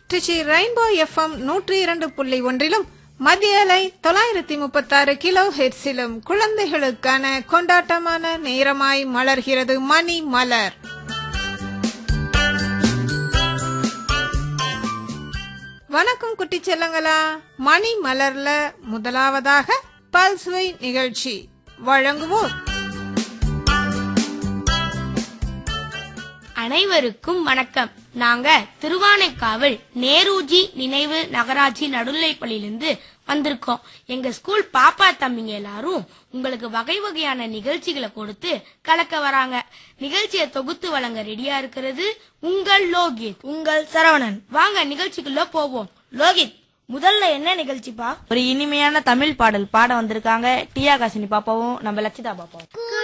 Trichy rainbow FM நூற்றி இரண்டு புள்ளி ஒன்றிலும் மத்திய அலை தொள்ளாயிரத்தி முப்பத்தாறு கிலோ ஹெர்ஸிலும் குழந்தைகளுக்கான கொண்டாட்டமான நேரமாய் மலர்கிறது மணி மலர் வணக்கம் குட்டி செல்லங்களா மணி மலர்ல முதலாவதாக பல்சுவை நிகழ்ச்சி வழங்குவோர் அனைவருக்கும் வணக்கம் நாங்க திருவானைக்காவல் நேருஜி நினைவு நகராட்சி நடுநிலைப்பள்ளியிலிருந்து வந்திருக்கோம் எங்க ஸ்கூல் பாப்பா தம்பிங்க எல்லாரும் உங்களுக்கு வகை வகையான நிகழ்ச்சிகளை கொடுத்து கலக்க வராங்க நிகழ்ச்சியை தொகுத்து வழங்க ரெடியா இருக்கிறது உங்கள் லோகித் உங்கள் சரவணன் வாங்க நிகழ்ச்சிக்குள்ள போவோம் லோகித் முதல்ல என்ன நிகழ்ச்சிப்பா ஒரு இனிமையான தமிழ் பாடல் பாட வந்திருக்காங்க டியா காசினி பாப்பாவும் நம்ம லட்சிதா பாப்பாவும்